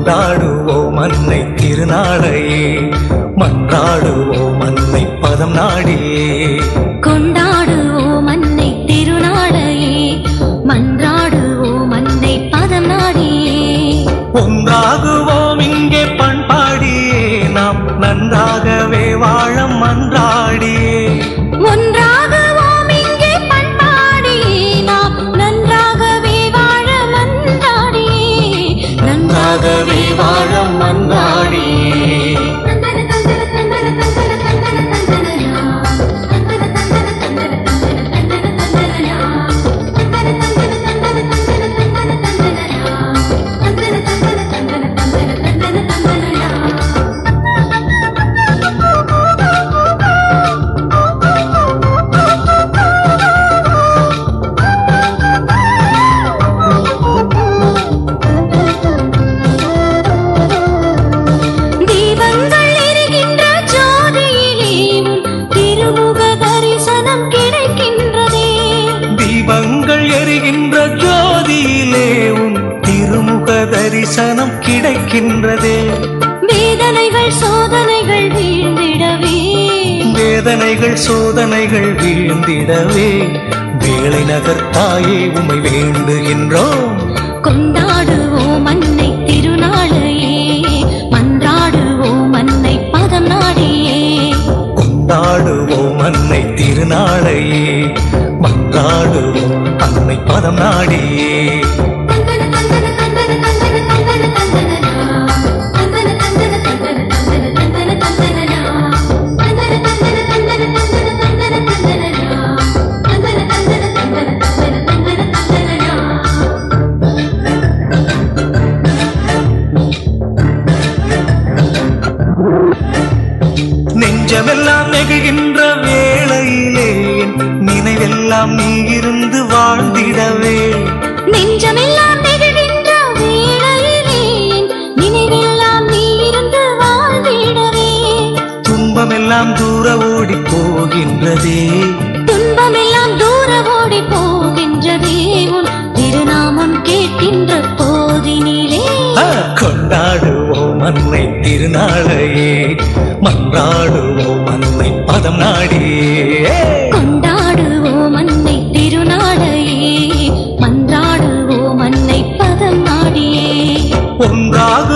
கொண்டாடுவோம் அன்னை திருநாளையே மன்றாடுவோம் அன்னை பதம் நாடியே கொண்டாடுவோம் அன்னை திருநாளையே மன்றாடுவோம் அன்னை பதம் நாடியே ஒன்றாகுவோம் இங்கே பண்பாடியே நாம் நன்றாகவே வாழ மன்றாடியே ஒன்றாகுவோம் இங்கே பண்பாடியே நாம் நன்றாகவே வாழ மன்றாடியே நன்றாகவே வாழ மன்றாடியே தீபங்கள் எரிகின்ற ஜோதியிலே உன் திருமுக தரிசனம் கிடைக்கின்றதே தீபங்கள் எரிகின்ற ஜோதியிலே உன் திருமுக தரிசனம் கிடைக்கின்றதே வேதனைகள் சோதனைகள் வீழ்ந்திடவே வேதனைகள் சோதனைகள் வீழ்ந்திடவே வேலை நகர்த்தாயே உமை வேண்டுகின்றோம் கொண்டாடுவோம் அன்னை திருநாளையே மன்றாடுவோம் அன்னை பதம் நாடியே கொண்டாடுவோம் அன்னை திருநாளையே மன்றாடுவோம் அன்னை பதம் நாடியே நெஞ்சமெல்லாம் நெகுகின்ற வேளையிலே என் நினைவெல்லாம் நீ இருந்து வாழ்ந்திடவே நெஞ்சமெல்லாம் நெகிழ்கின்ற வேளையிலே என் நினைவெல்லாம் நீ இருந்து வாழ்ந்திடவே துன்பமெல்லாம் தூர ஓடி போகின்றதே துன்பமெல்லாம் தூர ஓடி போகின்றதே உன் திருநாமம் கேட்கின்ற போதினிலே ஆ, கொண்டாடுவோம் அன்னை திருநாளையே மன்றாடுவோம் அன்னை பதம் நாடியே கொண்டாடுவோம் அன்னை திருநாளையே மன்றாடுவோம் அன்னை பதம் நாடியே ஒன்றாக